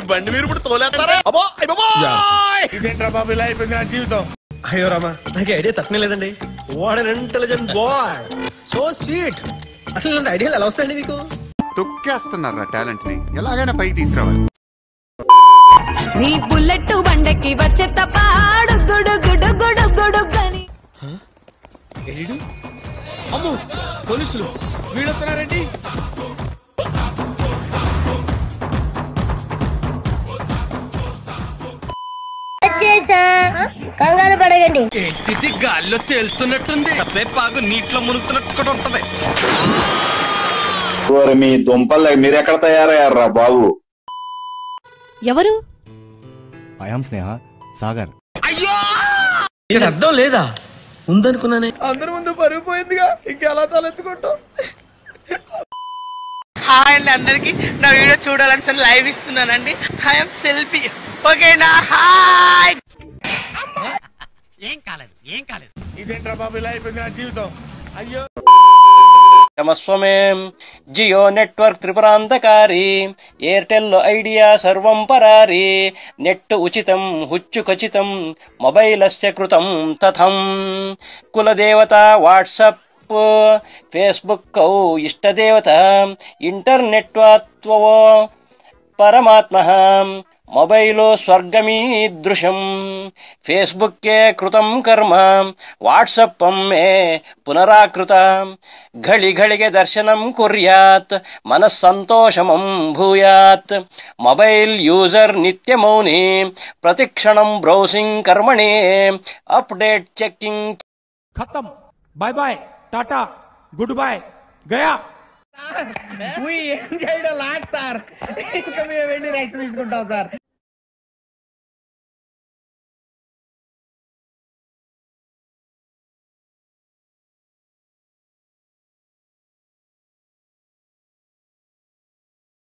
బండి మీరు ఇప్పుడు తోలేస్తారా అబ్బో అయ్ బాబోయ్! ఇదేంట్రా బాబు ఇలా అయిపోయింది నా జీవితం అయ్యో రామా నాకు ఐడియా తక్కువ లేదండి what an intelligent boy so sweet అసలు ఇలాంటి ఐడియాలు ఎలా వస్తాయండి మీకు తొక్కేస్తున్నారా టాలెంట్ ని ఎలాగైనా పైకి తీసుకురావాలి నీ బుల్లెట్ బండకి వచ్చే తపాడు గుడు గుడు గుడు గుడు గని అమ్మో పోలీసులు వీళ్ళు వస్తున్నారండి వచ్చేసా కంగారు పడకండి ఇది గాల్లో తేలుతున్నట్టుంది కాసేపు ఆగు నీటిలో మునుగుతున్నట్టు కూడా ఉంటది ఓరి మీ దుంపలు మీరెక్కడ తయారయ్యారా బాబు ఎవరు ఐఎమ్ స్నేహ సాగర్ ఇక్కడ అర్థం లేదా ఉందనుకున్నానే అందరి ముందు పరుగు పోయిందిగా ఇంకెలా తలెత్తుకుంటాం హాయ్ అండి అందరికి నా వీడియో చూడాలని సరే లైవ్ ఇస్తున్నానండి ఐఎమ్ సెల్ఫీ ఓకేనా హాయ్ ఇదేంట్రా బాబు ఇలా అయిపోయింది నా జీవితం అయ్యో నమస్వమేం జియో నెట్వర్క్ త్రిపురాంతకారి ఎయిర్టెల్ ఐడియా సర్వం పరారి నెట్ ఉచితం హుచ్చు ఖచ్చితం మొబైలస్య కృతం తథం కులదేవత వాట్సప్ ఫేస్బుక్ ఇష్టదేవత ఇంటర్నెట్ వాత్వో పరమాత్మ మొబైలో స్వర్గమీదృశం ఫేస్బుక్కే కృతం కర్మ వాట్సప్ మే పునరాకృత ఘళి ఘళిಗೆ దర్శనం కుర్యాత్ మనస్సంతోషమం భూయాత్ మొబైల్ యూజర్ నిత్యమౌని ప్రతిక్షణం బ్రౌసింగ్ కర్మణి అప్డేట్ చెక్కింగ్ ఖతం bye bye tata good bye గయా ఏం చేయడం లాట్ సార్ ఇంకా మేము వెళ్ళి రెక్స్ తీసుకుంటాం సార్